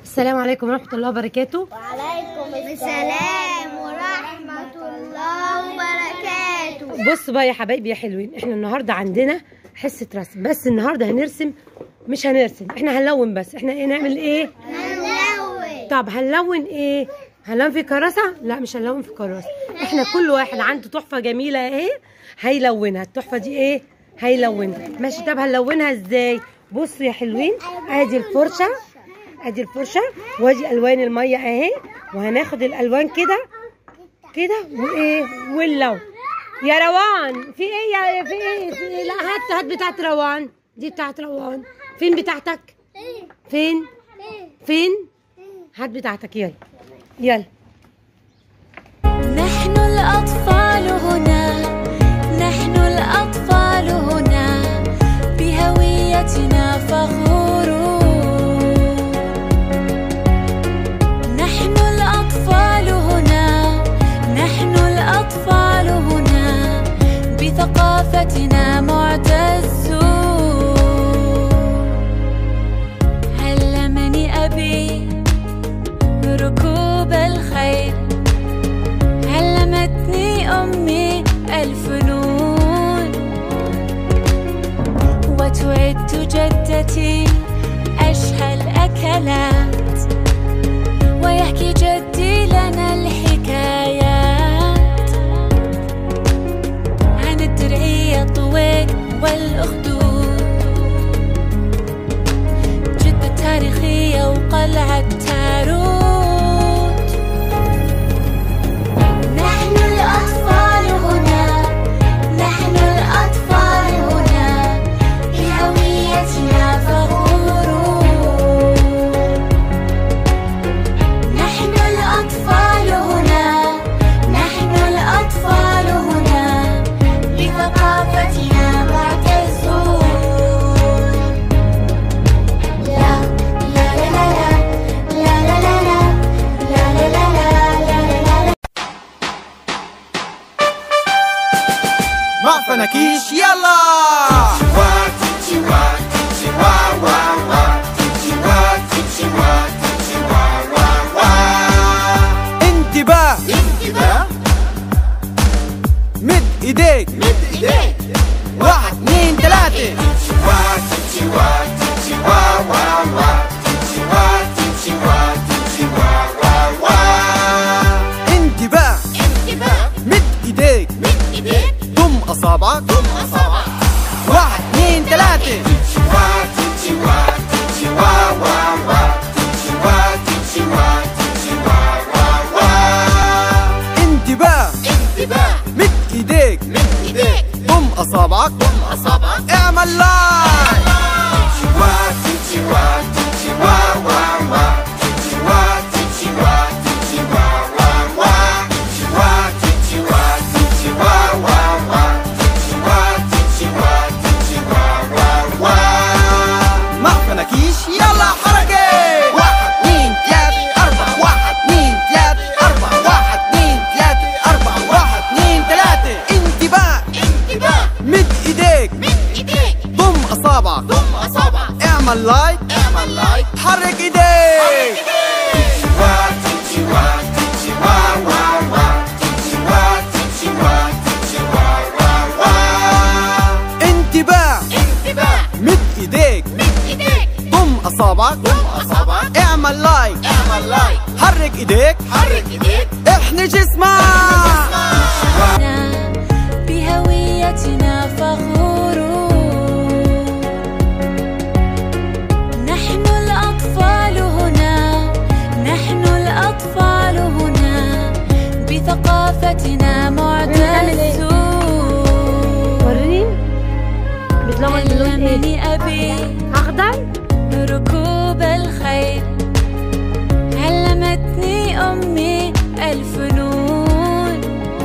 السلام عليكم ورحمة الله وبركاته وعليكم السلام ورحمة الله وبركاته بص بقى يا حبايبي يا حلوين احنا النهاردة عندنا حصة رسم بس النهاردة هنرسم مش هنرسم احنا هنلون بس احنا ايه نعمل ايه هنلون طب هنلون ايه هنلون في كراسة لا مش هنلون في كراسة احنا كل واحد عنده تحفة جميلة اهي هيلونها التحفة دي ايه هيلونها ماشي طب هنلونها ازاي بصوا يا حلوين ادي الفرشة ادي الفرشة وادي الوان المية اهي وهناخد الالوان كده كده وايه واللون يا روان في ايه يا في ايه في إيه؟ لا هات هات بتاعت روان دي بتاعت روان فين بتاعتك فين فين هات بتاعتك يلا يلا نحن الأطفال هنا نحن الأطفال هنا بهويتنا فخورون نحن الأطفال هنا نحن الأطفال هنا بثقافتنا معتزون علمني أبي ركوب الخيل علمتني أمي الفنون وتعد جدتي أشهى الأكلات ويحكي جدي لنا الحكايات عن الدرعية طويل والأخدود جدة تاريخية وقلعة تاروت نحن الأطفال هنا نحن الأطفال هنا بهويتنا فخورون نحن الأطفال هنا نحن الأطفال هنا بثقافتنا معتزون لا لا لا لا لا لا لا لا لا لا لا لا لا لا ما فنكيش يلا انتباه مد ايديك واحد اتنين تلاتة انتباه مد ايديك ضم اصابعك واحد اتنين تلاتة انتباه مد ايديك ضم اصابعك اعمل لايك ما فنكيش يلا حركة واحد اتنين تلاتة أربعة واحد اتنين تلاتة أربعة واحد اتنين تلاتة أربعة واحد اتنين تلاتة انتباه مد ايديك ضم أصابعك اعمل لايك حرك ايديك انتباه مد ايديك ضم أصابعك اعمل لايك حرك ايديك احني جسمك بهويتنا فخورون نحن الأطفال هنا نحن الأطفال هنا بثقافتنا معتزون وريني بتلون اللون ايه علمني أبي اخضر ركوب الخيل علمتني أمي الفنون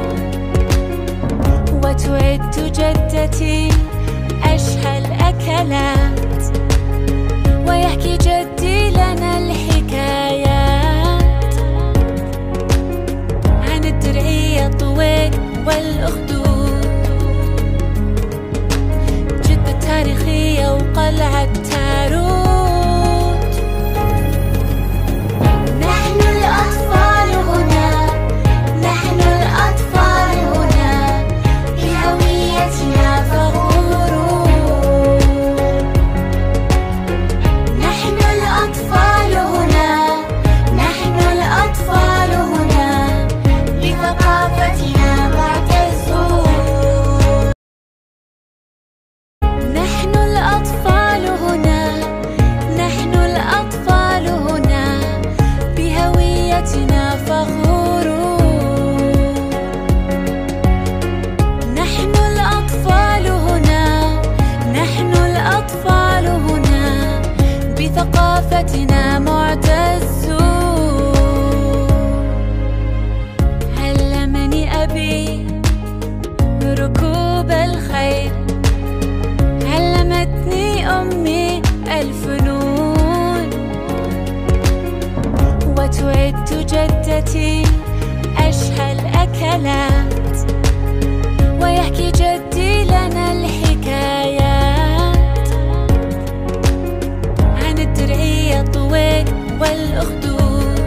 وتعد جدتي أشهى الأكلات ويحكي جدي لنا الحكايات عن الدرعية طويل والأخدود جدة تاريخية وقلعة تاروت بثقافتنا معتزون علمني أبي ركوب الخيل علمتني أمي الفنون وتعد جدتي أشهى الأكلات ويحكي جدي لنا الحكايات عن الدرعية طويل والأخدود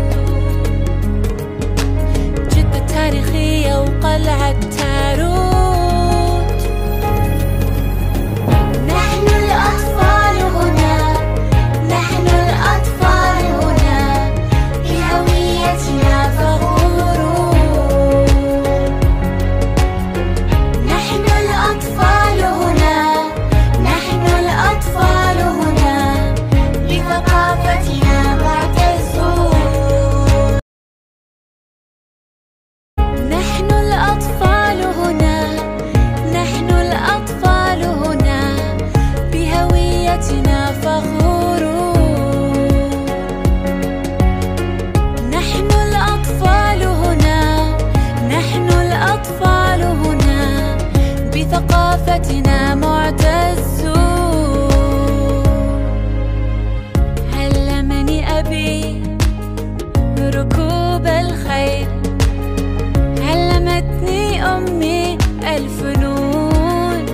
جدة تاريخية وقلعة تاروت نحن الأطفال هنا نحن الأطفال هنا بهويتنا فخورون نحن الأطفال هنا نحن الأطفال هنا بثقافتنا معتزون نحن الأطفال هنا نحن الأطفال هنا بهويتنا فخورون نحن الأطفال هنا نحن الأطفال هنا بثقافتنا معتزون علمني أبي ركوب الخيل علمتني أمي الفنون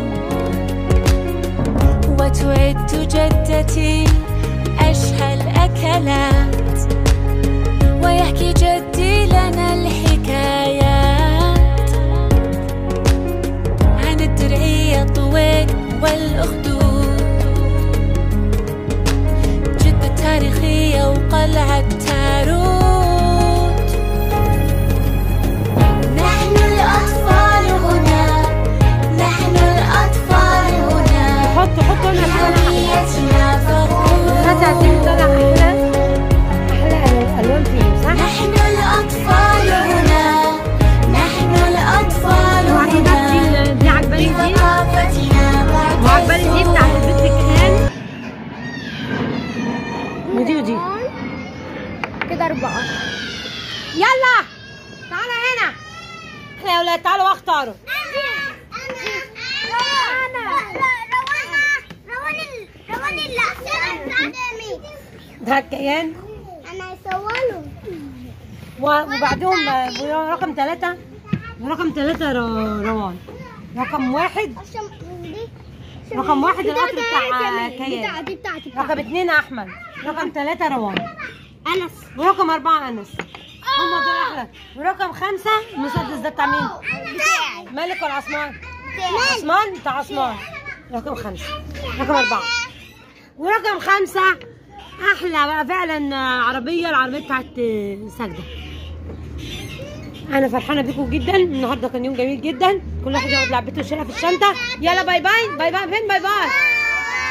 وتعد جدتي أشهى الأكلات ويحكي جدي لنا الحكايات عن الدرعية طويل والأخدود جدة تاريخية وقلعة تاروت نحن الأطفال هنا نحن الأطفال هنا حط حط هنا الحلقة بهويتنا بس عايزين فخور نطلع احلى احلى الوان فيهم صح؟ نحن الأطفال هنا نحن الأطفال وعجبتك هنا دي دي عجباني دي بثقافتنا وعجباني دي بتاعت معتزون البنت كمان ودي ودي كده أربعة يلا تعالى هنا احنا يا ولاد تعالوا اختاروا ده الكيان انا يصوروا و- وبعدهم آه، رقم ثلاثة ورقم ثلاثة ر- روان رقم واحد رقم واحد القطر بتاع كيان بتاعتي بتاعتي رقم اثنين احمد رقم ثلاثة روان انس ورقم أربعة أنس هم دول أحلى ورقم خمسة المسدس ده بتاع مين؟ بتاعي مالك ولا عثمان؟ بتاعي عثمان بتاع عثمان رقم خمسة رقم أربعة ورقم خمسة أحلى بقى فعلا عربية العربية بتاعت سجدة أنا فرحانة بيكم جدا النهاردة كان يوم جميل جدا كل واحد ياخد لعبته ويشيلها في الشنطة يلا باي باي باي باي فين باي باي